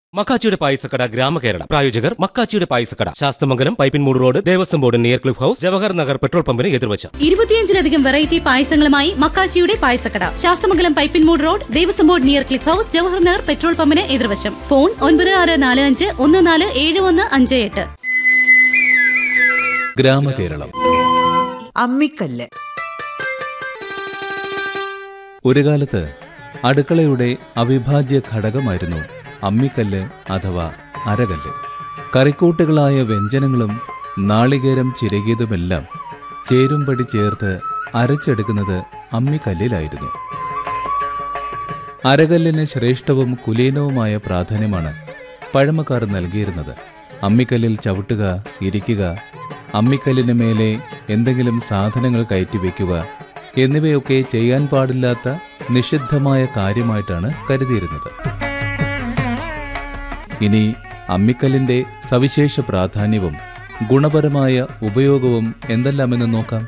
മക്കാച്ചിയുടെ പായസക്കട ഗ്രാമകേരളം പ്രായോജകർ മക്കാച്ചിയുടെ പായസക്കട Sasthamangalam Pipinmoodu road Devaswom board near cliff house Jawahar Nagar petrol പമ്പിന് എതിർവശം ഇരുപത്തിയഞ്ചിലധികം വെറൈറ്റി പായസങ്ങളുമായി മക്കാച്ചിയുടെ പായസക്കട Sasthamangalam Pipinmoodu road Devaswom board near cliff house Jawahar Nagar petrol പമ്പിന് എതിർവശം ഫോൺ ഒൻപത് ആറ് നാല് അഞ്ച് ഒന്ന് നാല് ഏഴ് ഒന്ന് അഞ്ച് എട്ട് ഗ്രാമകേരളം അമ്മിക്കല്ല് ഒരു കാലത്ത് അടുക്കളയുടെ അവിഭാജ്യ ഘടകമായിരുന്നു അമ്മിക്കല്ല് അഥവാ അരകല്ല് കറിക്കൂട്ടുകളായ വ്യഞ്ജനങ്ങളും നാളികേരം ചിരകിയതുമെല്ലാം ചേരുംപടി ചേർത്ത് അരച്ചെടുക്കുന്നത് അമ്മിക്കല്ലിലായിരുന്നു അരകല്ലിന് ശ്രേഷ്ഠവും കുലീനവുമായ പ്രാധാന്യമാണ് പഴമക്കാർ നൽകിയിരുന്നത് അമ്മിക്കല്ലിൽ ചവിട്ടുക ഇരിക്കുക അമ്മിക്കല്ലിന് മേലെ എന്തെങ്കിലും സാധനങ്ങൾ കയറ്റി വയ്ക്കുക എന്നിവയൊക്കെ ചെയ്യാൻ പാടില്ലാത്ത നിഷിദ്ധമായ കാര്യമായിട്ടാണ് കരുതിയിരുന്നത് ഇനി അമ്മിക്കല്ലിന്റെ സവിശേഷ പ്രാധാന്യവും ഗുണപരമായ ഉപയോഗവും എന്തെല്ലാമെന്ന് നോക്കാം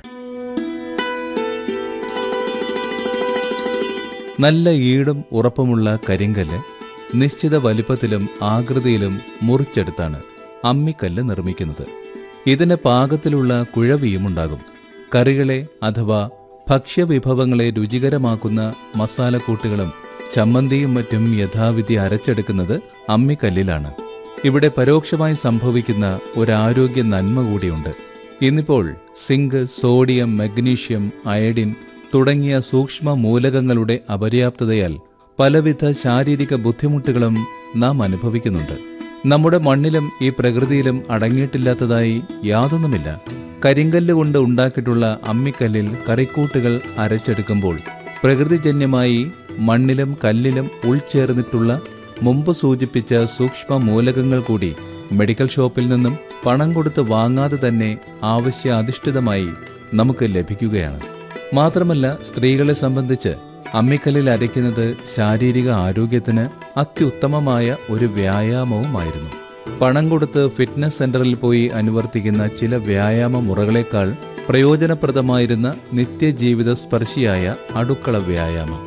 നല്ല ഈടും ഉറപ്പുമുള്ള കരിങ്കല്ല് നിശ്ചിത വലിപ്പത്തിലും ആകൃതിയിലും മുറിച്ചെടുത്താണ് അമ്മിക്കല്ല് നിർമ്മിക്കുന്നത് ഇതിന് പാകത്തിലുള്ള കുഴവിയുമുണ്ടാകും കറികളെ അഥവാ ഭക്ഷ്യവിഭവങ്ങളെ രുചികരമാക്കുന്ന മസാലക്കൂട്ടുകളും ചമ്മന്തിയും മറ്റും യഥാവിധി അരച്ചെടുക്കുന്നത് അമ്മിക്കല്ലിലാണ് ഇവിടെ പരോക്ഷമായി സംഭവിക്കുന്ന ഒരു ആരോഗ്യ നന്മ കൂടിയുണ്ട് ഇന്നിപ്പോൾ സിങ്ക് സോഡിയം മഗ്നീഷ്യം അയഡിൻ തുടങ്ങിയ സൂക്ഷ്മ മൂലകങ്ങളുടെ അപര്യാപ്തതയാൽ പലവിധ ശാരീരിക ബുദ്ധിമുട്ടുകളും നാം അനുഭവിക്കുന്നുണ്ട് നമ്മുടെ മണ്ണിലും ഈ പ്രകൃതിയിലും അടങ്ങിയിട്ടില്ലാത്തതായി യാതൊന്നുമില്ല കരിങ്കല്ല് കൊണ്ട് ഉണ്ടാക്കിയിട്ടുള്ള അമ്മിക്കല്ലിൽ കറിക്കൂട്ടുകൾ അരച്ചെടുക്കുമ്പോൾ പ്രകൃതിജന്യമായി മണ്ണിലും കല്ലിലും ഉൾച്ചേർന്നിട്ടുള്ള മുമ്പ് സൂചിപ്പിച്ച സൂക്ഷ്മ മൂലകങ്ങൾ കൂടി മെഡിക്കൽ ഷോപ്പിൽ നിന്നും പണം കൊടുത്ത് വാങ്ങാതെ തന്നെ ആവശ്യാധിഷ്ഠിതമായി നമുക്ക് ലഭിക്കുകയാണ് മാത്രമല്ല സ്ത്രീകളെ സംബന്ധിച്ച് അമ്മിക്കല്ലിൽ അരയ്ക്കുന്നത് ശാരീരിക ആരോഗ്യത്തിന് അത്യുത്തമമായ ഒരു വ്യായാമവുമായിരുന്നു പണം കൊടുത്ത് ഫിറ്റ്നസ് സെന്ററിൽ പോയി അനുവർത്തിക്കുന്ന ചില വ്യായാമ മുറകളേക്കാൾ പ്രയോജനപ്രദമായിരുന്ന നിത്യജീവിത സ്പർശിയായ അടുക്കള വ്യായാമം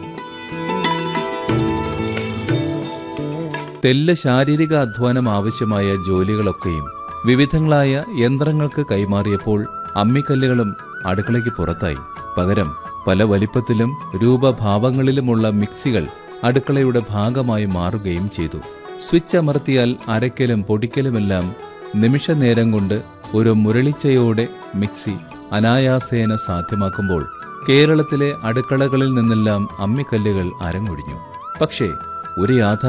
തെല്ല് ശാരീരിക അധ്വാനം ആവശ്യമായ ജോലികളൊക്കെയും വിവിധങ്ങളായ യന്ത്രങ്ങൾക്ക് കൈമാറിയപ്പോൾ അമ്മിക്കല്ലുകളും അടുക്കളയ്ക്ക് പുറത്തായി പകരം പല വലിപ്പത്തിലും രൂപഭാവങ്ങളിലുമുള്ള മിക്സികൾ അടുക്കളയുടെ ഭാഗമായി മാറുകയും ചെയ്തു സ്വിച്ച് അമർത്തിയാൽ അരക്കലും പൊടിക്കലുമെല്ലാം നിമിഷ നേരം കൊണ്ട് ഒരു മുരളിച്ചയോടെ മിക്സി അനായാസേന സാധ്യമാക്കുമ്പോൾ കേരളത്തിലെ അടുക്കളകളിൽ നിന്നെല്ലാം അമ്മിക്കല്ലുകൾ അരങ്ങൊഴിഞ്ഞു പക്ഷേ ഒരു യാഥാർത്ഥ്യം